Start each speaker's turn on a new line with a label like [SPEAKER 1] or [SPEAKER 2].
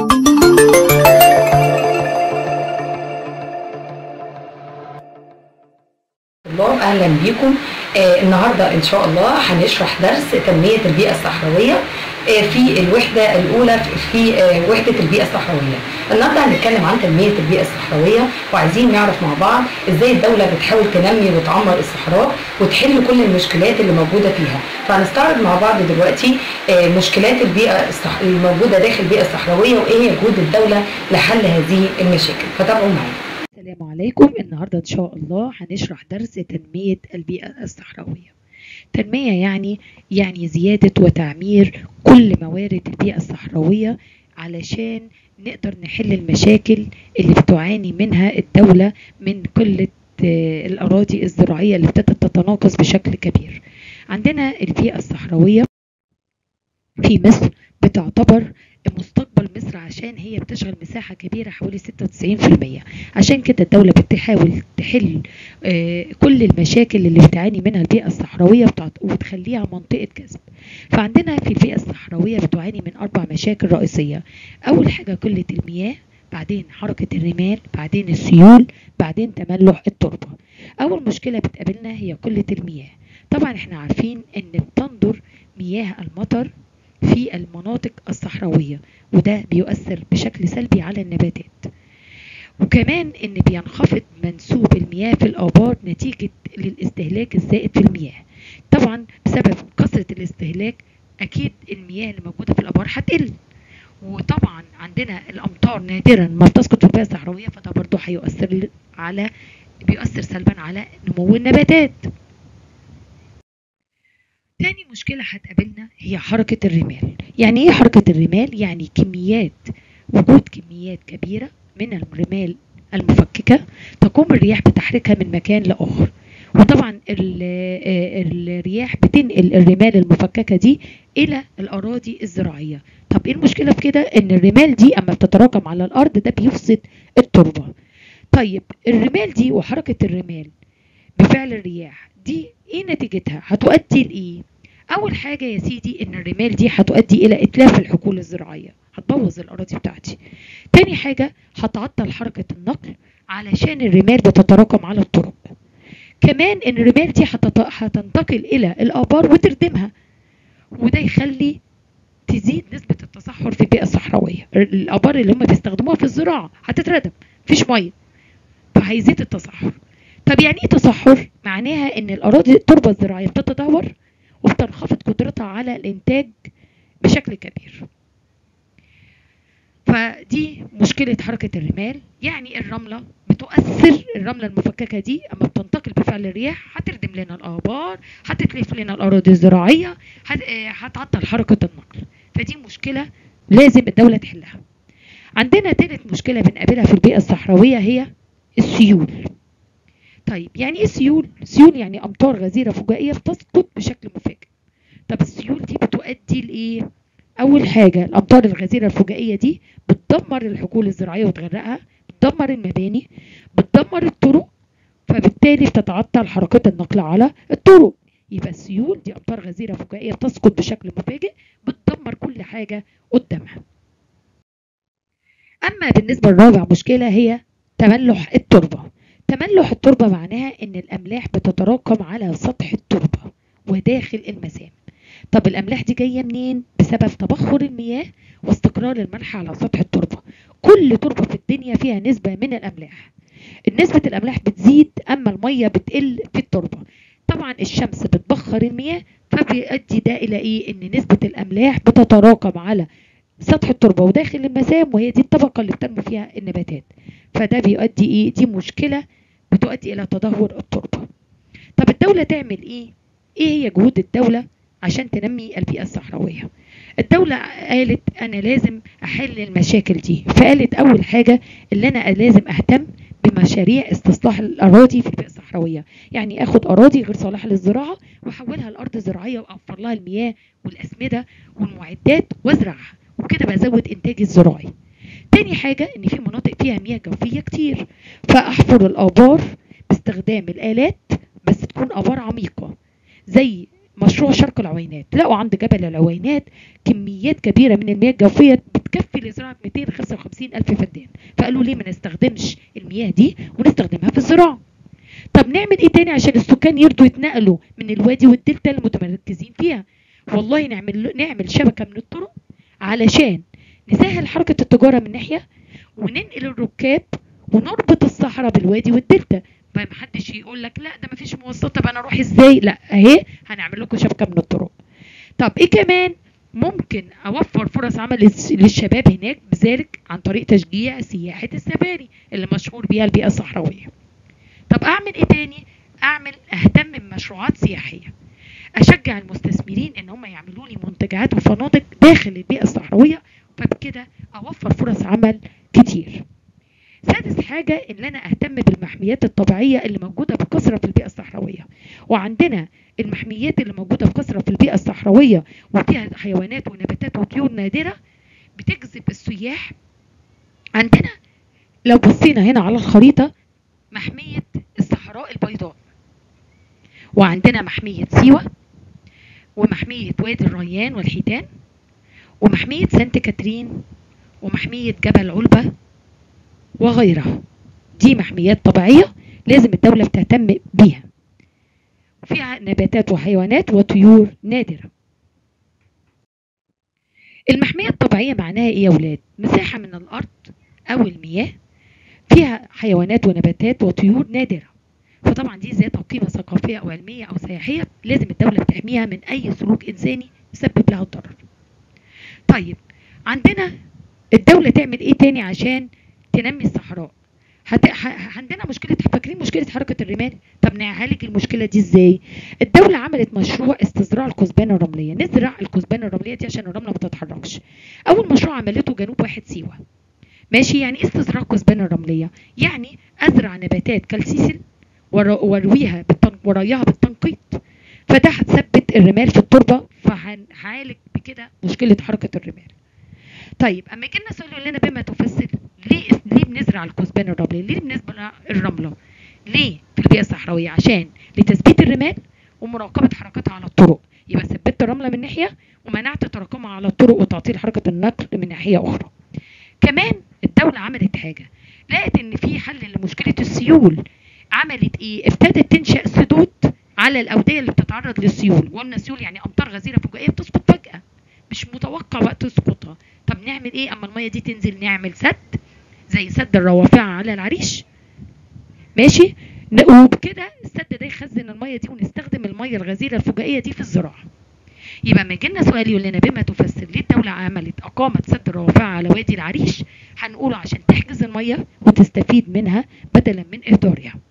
[SPEAKER 1] الله اهلا بيكم آه النهارده ان شاء الله هنشرح درس تنميه البيئه الصحراويه آه في الوحده الاولى في آه وحده البيئه الصحراويه النهارده هنتكلم عن تنميه البيئه الصحراويه وعايزين نعرف مع بعض ازاي الدوله بتحاول تنمي وتعمر الصحراء وتحل كل المشكلات اللي موجوده فيها فهنستعرض مع بعض دلوقتي آه مشكلات البيئه الصح... الموجوده داخل البيئه الصحراويه وايه هي جهود الدوله لحل هذه المشاكل فتابعوا معانا
[SPEAKER 2] السلام عليكم النهاردة إن شاء الله هنشرح درس تنمية البيئة الصحراوية تنمية يعني يعني زيادة وتعمير كل موارد البيئة الصحراوية علشان نقدر نحل المشاكل اللي بتعاني منها الدولة من قلة آه، الأراضي الزراعية اللي ابتدت تتناقص بشكل كبير عندنا البيئة الصحراوية في مصر بتعتبر مستقبل مصر عشان هي بتشغل مساحة كبيرة حوالي 96% عشان كده الدولة بتحاول تحل آه، كل المشاكل اللي بتعاني منها البيئة الصحراوية وبتعت- وتخليها منطقة جذب فعندنا في البيئة الصحراوية بتعاني من أربع مشاكل رئيسية أول حاجة قلة المياه بعدين حركة الرمال بعدين السيول بعدين تملح التربة أول مشكلة بتقابلنا هي قلة المياه طبعا احنا عارفين ان بتندر مياه المطر في المناطق الصحراوية وده بيؤثر بشكل سلبي على النباتات وكمان ان بينخفض منسوب المياه في الآبار نتيجة للاستهلاك الزائد في المياه طبعا بسبب كثرة الاستهلاك اكيد المياه اللي موجودة في الآبار هتقل وطبعا عندنا الامطار نادرا ما بتسقط في البيئة الصحراوية فده برضه هيؤثر على بيؤثر سلبا على نمو النباتات تاني مشكلة هتقابلنا هي حركة الرمال يعني ايه حركة الرمال؟ يعني كميات وجود كميات كبيرة من الرمال المفككة تقوم الرياح بتحريكها من مكان لآخر وطبعا ال- آه، الرياح بتنقل الرمال المفككة دي إلى الأراضي الزراعية طب ايه المشكلة في كده؟ إن الرمال دي أما بتتراكم على الأرض ده بيفسد التربة طيب الرمال دي وحركة الرمال بفعل الرياح دي ايه نتيجتها هتؤدي لايه اول حاجه يا سيدي ان الرمال دي هتؤدي الى اتلاف الحقول الزراعيه هتبوظ الاراضي بتاعتي تاني حاجه هتعطل حركه النقل علشان الرمال بتتراكم على الطرق كمان ان الرمال دي هتت- هتنتقل الى الابار وتردمها وده يخلي تزيد نسبة التصحر في البيئة الصحراوية الآبار اللي هم بيستخدموها في الزراعة هتتردم مفيش مية فهيزيد التصحر طب يعني ايه تصحر؟ معناها ان الاراضي التربه الزراعيه بتتدهور وبتنخفض قدرتها على الانتاج بشكل كبير. فدي مشكله حركه الرمال يعني الرمله بتؤثر الرمله المفككه دي اما بتنتقل بفعل الرياح هتردم لنا الابار هتتلف لنا الاراضي الزراعيه هت- آه، هتعطل حركه النقل فدي مشكله لازم الدوله تحلها. عندنا تالت مشكله بنقابلها في البيئه الصحراويه هي السيول. طيب يعني ايه سيول؟ سيول يعني امطار غزيره فجائيه بتسقط بشكل مفاجئ. طب السيول دي بتؤدي لايه؟ اول حاجه الامطار الغزيره الفجائيه دي بتدمر الحقول الزراعيه وتغرقها، بتدمر المباني، بتدمر الطرق فبالتالي بتتعطل حركات النقل على الطرق. يبقى السيول دي امطار غزيره فجائيه بتسقط بشكل مفاجئ بتدمر كل حاجه قدامها. اما بالنسبه لرابع مشكله هي تملح التربه. تملح التربة معناها إن الأملاح بتتراكم على سطح التربة وداخل المسام. طب الأملاح دي جاية منين؟ بسبب تبخر المياه واستقرار الملح على سطح التربة. كل تربة في الدنيا فيها نسبة من الأملاح. نسبة الأملاح بتزيد أما المية بتقل في التربة. طبعا الشمس بتبخر المياه فبيؤدي ده إلى إيه؟ إن نسبة الأملاح بتتراكم على سطح التربة وداخل المسام وهي دي الطبقة اللي بتنمو فيها النباتات. فده بيؤدي ايه دي مشكله بتؤدي الى تدهور التربه طب الدوله تعمل ايه ايه هي جهود الدوله عشان تنمي البيئه الصحراويه الدوله قالت انا لازم احل المشاكل دي فقالت اول حاجه اللي انا لازم اهتم بمشاريع استصلاح الاراضي في البيئه الصحراويه يعني اخد اراضي غير صالحه للزراعه واحولها لارض زراعيه واوفر لها المياه والاسمده والمعدات وازرعها وكده بزود انتاجي الزراعي تاني حاجة إن في مناطق فيها مياه جوفية كتير فأحفر الآبار باستخدام الآلات بس تكون آبار عميقة زي مشروع شرق العوينات لقوا عند جبل العوينات كميات كبيرة من المياه الجوفية تكفي لزراعه 255 الف فدان فقالوا ليه ما نستخدمش المياه دي ونستخدمها في الزراعه طب نعمل ايه تاني عشان السكان يرضوا يتنقلوا من الوادي والدلتا المتمركزين فيها والله نعمل نعمل شبكه من الطرق علشان نسهل حركه التجاره من ناحيه وننقل الركاب ونربط الصحراء بالوادي والدلتا فمحدش يقول لك لا ده مفيش مواصلات طب انا اروح ازاي لا اهي هنعمل لكم شبكه من الطرق طب ايه كمان ممكن اوفر فرص عمل للس- للشباب هناك بذلك عن طريق تشجيع سياحه السفاري اللي مشهور بيها البيئه الصحراويه طب اعمل ايه تاني اعمل اهتم بمشروعات سياحيه اشجع المستثمرين ان هم يعملوا لي منتجعات وفنادق داخل البيئه الصحراويه فبكده اوفر فرص عمل كتير سادس حاجة إن أنا أهتم بالمحميات الطبيعية اللي موجودة بكثرة في البيئة الصحراوية وعندنا المحميات اللي موجودة بكثرة في البيئة الصحراوية وفيها حيوانات ونباتات وطيور نادرة بتجذب السياح عندنا لو بصينا هنا على الخريطة محمية الصحراء البيضاء وعندنا محمية سيوة ومحمية وادي الريان والحيتان ومحمية سانت كاترين ومحمية جبل علبة وغيرها دي محميات طبيعية لازم الدولة بتهتم بيها فيها نباتات وحيوانات وطيور نادرة المحمية الطبيعية معناها ايه يا ولاد مساحة من الارض او المياه فيها حيوانات ونباتات وطيور نادرة فطبعا دي ذات قيمة ثقافية او علمية او سياحية لازم الدولة بتحميها من اي سلوك انساني يسبب لها الضرر طيب عندنا الدولة تعمل ايه تاني عشان تنمي الصحراء هت... ح... عندنا مشكلة فاكرين مشكلة حركة الرمال طب نعالج المشكلة دي ازاي الدولة عملت مشروع استزراع الكثبان الرملية نزرع الكثبان الرملية دي عشان الرملة ما تتحركش اول مشروع عملته جنوب واحد سيوة ماشي يعني ايه استزراع الكثبان الرملية يعني ازرع نباتات كالسيسل ور- وارويها بالتن... ورايها بالتنقيط فده هتثبت الرمال في التربة فهنعالج بكده مشكلة حركة الرمال طيب اما يجي لنا سؤال يقول لنا بما تفسر ليه ليه بنزرع الكثبان الرملي ليه بنزرع الرمله ليه في البيئه الصحراويه عشان لتثبيت الرمال ومراقبه حركتها على الطرق يبقى ثبت الرمله من ناحيه ومنعت تراكمها على الطرق وتعطيل حركه النقل من ناحيه اخرى كمان الدوله عملت حاجه لقت ان في حل لمشكله السيول عملت ايه ابتدت تنشا سدود على الاوديه اللي بتتعرض للسيول وقلنا السيول يعني امطار غزيره فجائيه بتسقط فجاه مش متوقع وقت تسقطها طب نعمل ايه اما الميه دي تنزل نعمل سد زي سد الروافع على العريش ماشي ن- وبكده السد ده يخزن الميه دي ونستخدم الميه الغزيره الفجائيه دي في الزراعه يبقى ما يجيلنا سؤال يقول لنا بما تفسر ليه الدوله عملت اقامت سد الروافع على وادي العريش هنقوله عشان تحجز الميه وتستفيد منها بدلا من اهدارها